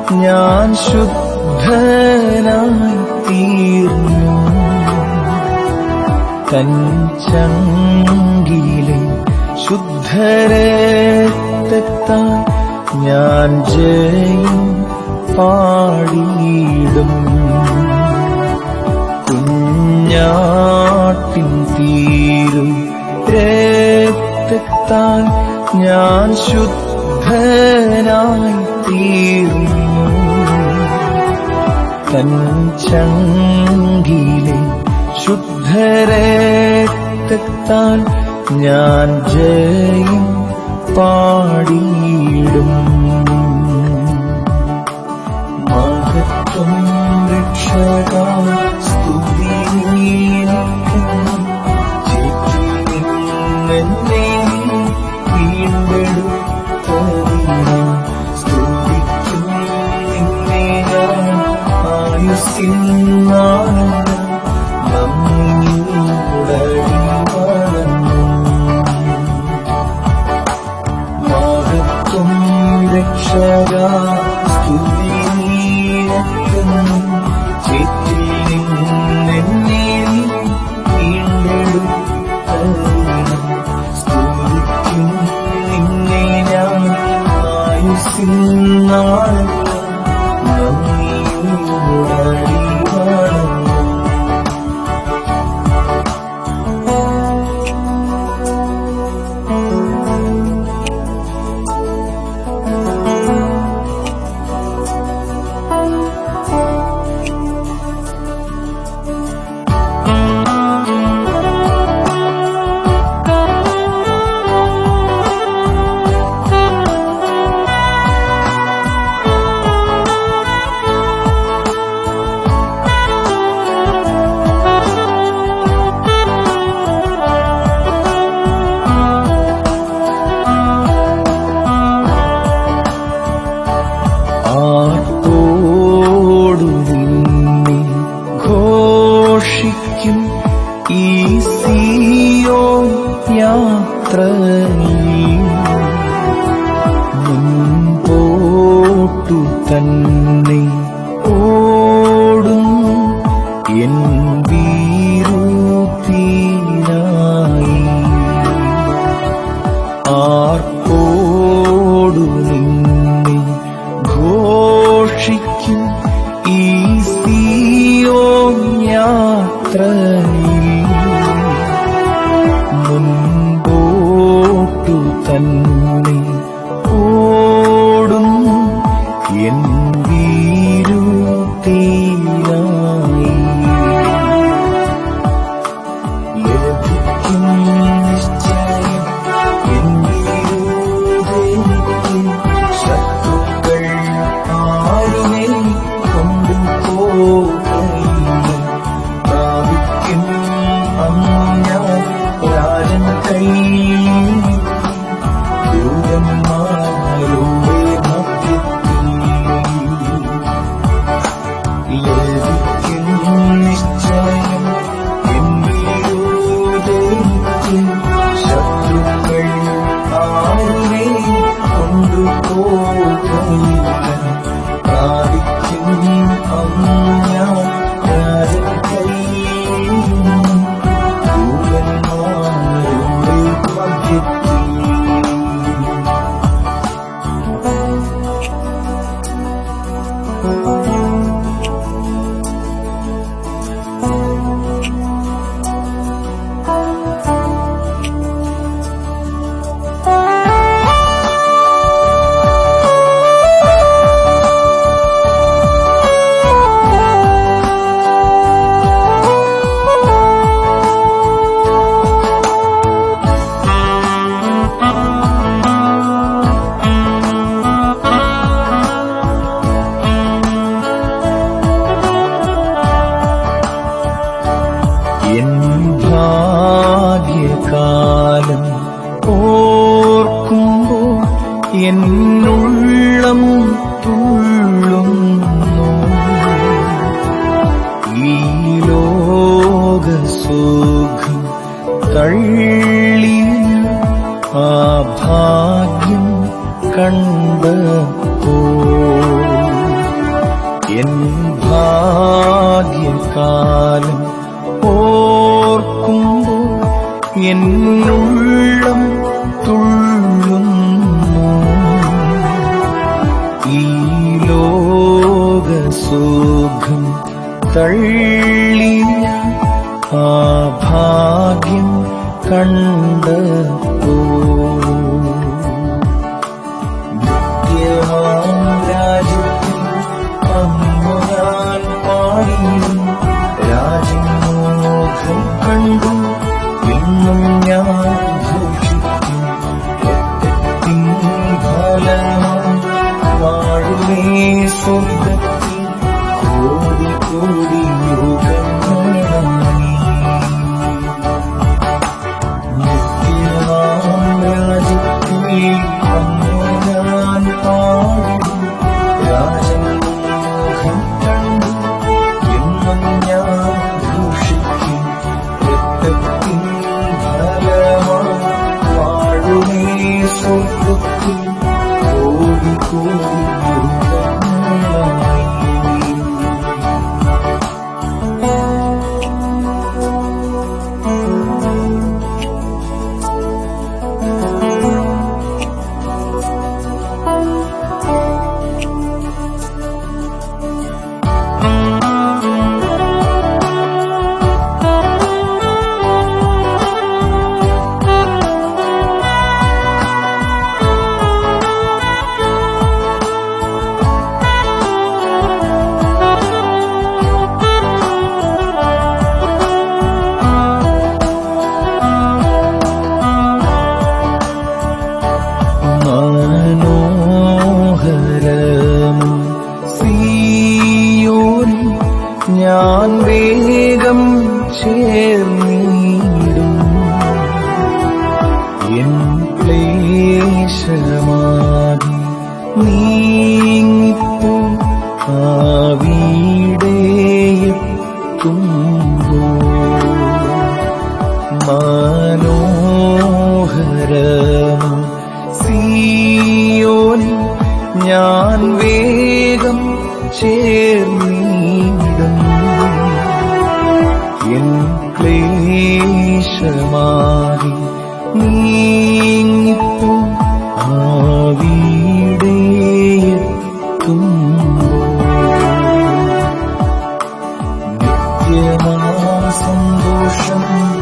ഞാൻ ശുദ്ധനായി തീർന്നു കഞ്ചങ്കിലെ ശുദ്ധരക്തത്താൽ ഞാൻ ജയം പാടിയിടും കുഞ്ഞാട്ടിൻ തീരും രക്തത്താൽ ഞാൻ ശുദ്ധനായി തീർന്നു കഞ്ചങ്കിലെ ശുദ്ധരക്തത്താൽ ഞാൻ ജയം പാടിയിടും മഹത്വം രക്ഷക സ്തുതി എന്നെ വീണ്ടെടുത്തതിന് സ്തുതിക്കും നിന്നെ ഞാൻ ആയുസ്സിന്നാണ് നന്ദിയോടടി വളർന്നു മഹത്വം രക്ഷക സ്തുതി നീയക്കുന്നു ചേറ്റിൽ നിന്നെന്നെ വീണ്ടെടുത്തതിന് സ്തുതിക്കും നിന്നെ ഞാൻ ആയുസ്സിന്നാണ് നന്ദിയോടടി വളർന്നു ആർത്തോടു നിന്നെ ഘോഷിക്കും ഈ സിയോ യാത്രയിൽ മുൻപോട്ടു തന്നെ ഓടും എൻ വീരുത്തിനായി ആർപ്പോടു നിന്നെ ഘോഷിക്കും ഈ സിയോ യാത്രയിൽ മുൻപോട്ടു തന്നെ ഓടും എൻ വീരുത്തിനായി ലഭിക്കും നിശ്ചയം എന്നിരുതെനിക്ക് ശത്രുക്കൾ ആരുമേ ഭാഗ്യകാലം ഓർക്കുമ്പോൾ എന്നുള്ളം തുള്ളുന്നു ഈ ലോകസുഖം തള്ളിയ ആ ഭാഗ്യം കണ്ടപ്പോ നിത്യമാം രാജ്യത്തിൽ അന്നു ഞാൻ പാടിയും രാജമോഹം കണ്ടു എന്നും ഞാൻ ഘോഷിക്കും രക്തത്തിൻ ഫലമായി വാഴുമേ സ്വർഗത്തിൽ കോടി കോടി യുഗങ്ങളായി നിത്യമാം രാജ്യത്തിൽ അന്നു ഞാൻ പാടും രാജമോഹം കണ്ടു എന്നും ഞാൻ ഘോഷിക്കും രക്തത്തിൻ ഫലമായി വാഴുമേ സ്വർഗത്തിൽ കോടി കോടി യുഗങ്ങളായി മനോഹരം സിയോൻ ഞാൻ വേഗം ചേർന്നിടും എൻ ക്ലേശമാകി നീങ്ങിപ്പോ ആവിടെയെത്തുമ്പോ മനോഹരം സിയോൻ ഞാൻ വേഗം ചേർന്നിടും എൻ ക്ലേശമാകി നീങ്ങിപ്പോ ആവിടെയെത്തുമ്പോ നിത്യമാ സന്തോഷം